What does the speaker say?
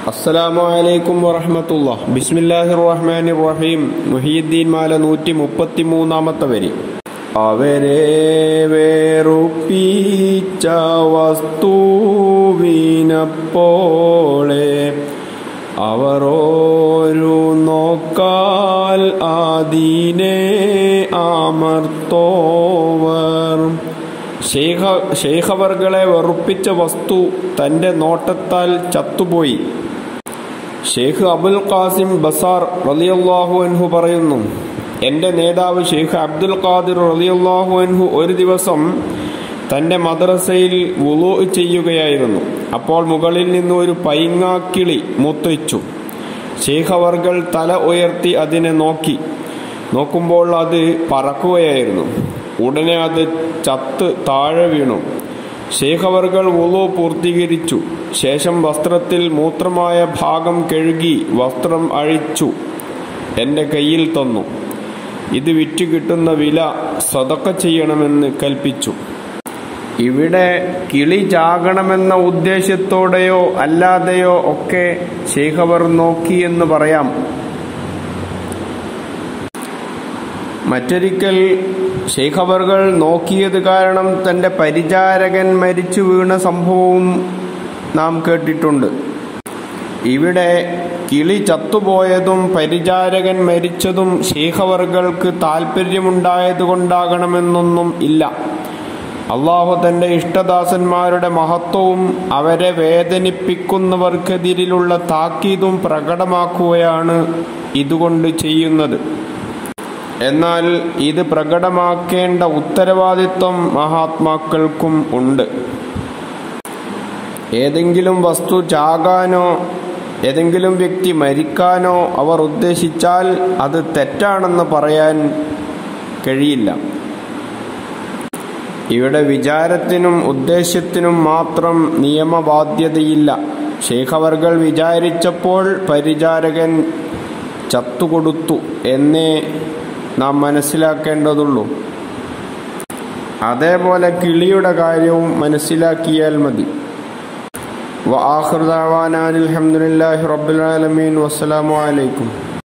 അസ്സലാമു അലൈക്കും വറഹമത്തുള്ള ബിസ്മില്ലാഹിർ റഹ്മാനിർ റഹീം മുഹിയുദ്ദീൻ മാല നൂറ്റി മുപ്പത്തി മൂന്നാമത്തെ വരി അവരെ വേറുപ്പിച്ച വസ്തുവിനപ്പോളെ അവരോരു നോക്കാൽ ആദീനെ ആമർത്തോവർ ഷെയ്ഖ ഷെയ്ഖവർകളെ വെറുപ്പിച്ച വസ്തു തന്റെ നോട്ടത്താൽ ചത്തുപോയി ഷെയ്ഖ് അബുൽ ഖാസിം ബസാർ റലിയല്ലാഹു അൻഹു പറയുന്നു എൻ്റെ നേതാവ് ഷെയ്ഖ് അബ്ദുൽ ഖാദിർ റലിയല്ലാഹു അൻഹു ഒരു ദിവസം തൻ്റെ മദ്രസയിൽ വുളു ചെയ്യുകയായിരുന്നു അപ്പോൾ മുകളിൽ നിന്ന് ഒരു പൈങ്ങാക്കിളി മുത്തിച്ചു ഷെയ്ഖവർകൾ തല ഉയർത്തി അതിനെ നോക്കി നോക്കുമ്പോൾ അത് പറക്കുകയായിരുന്നു ഉടനെ അത് ചത്ത് താഴെ വീണു ശേഖവർകൾ വുളു പൂർത്തീകരിച്ചു ശേഷം വസ്ത്രത്തിൽ മൂത്രമായ ഭാഗം കഴുകി വസ്ത്രം അഴിച്ചു എൻ്റെ കയ്യിൽ തന്നു ഇത് വിറ്റ് കിട്ടുന്ന വില സതക്ക ചെയ്യണമെന്ന് കൽപ്പിച്ചു ഇവിടെ കിളി ചാകണമെന്ന ഉദ്ദേശത്തോടെയോ അല്ലാതെയോ ഒക്കെ ശേഖവർ നോക്കിയെന്ന് പറയാം മറ്റൊരിക്കൽ ശേഖവറുകൾ നോക്കിയത് കാരണം തന്റെ പരിചാരകൻ മരിച്ചു വീണ സംഭവവും നാം കേട്ടിട്ടുണ്ട് ഇവിടെ കിളി ചത്തുപോയതും പരിചാരകൻ മരിച്ചതും ശേഖവറുകൾക്ക് താല്പര്യമുണ്ടായതുകൊണ്ടാകണമെന്നൊന്നും ഇല്ല അള്ളാഹു തന്റെ ഇഷ്ടദാസന്മാരുടെ മഹത്വവും അവരെ വേദനിപ്പിക്കുന്നവർക്കെതിരിലുള്ള താക്കീതും പ്രകടമാക്കുകയാണ് ഇതുകൊണ്ട് ചെയ്യുന്നത് എന്നാൽ ഇത് പ്രകടമാക്കേണ്ട ഉത്തരവാദിത്വം മഹാത്മാക്കൾക്കും ഉണ്ട് ഏതെങ്കിലും വസ്തു ചാകാനോ ഏതെങ്കിലും വ്യക്തി മരിക്കാനോ അവർ ഉദ്ദേശിച്ചാൽ അത് തെറ്റാണെന്ന് പറയാൻ കഴിയില്ല ഇവിടെ വിചാരത്തിനും ഉദ്ദേശ്യത്തിനും മാത്രം നിയമബാധ്യതയില്ല ശേഖവർകൾ വിചാരിച്ചപ്പോൾ പരിചാരകൻ ചത്തുകൊടുത്തു എന്നേ നാം മനസ്സിലാക്കേണ്ടതുള്ളൂ അതേപോലെ കിളിയുടെ കാര്യവും മനസ്സിലാക്കിയാൽ മതി വആഖിർ ദഅവാനാ അൽഹംദുലില്ലാഹി റബ്ബിൽ ആലമീൻ വസ്സലാമു അലൈക്കും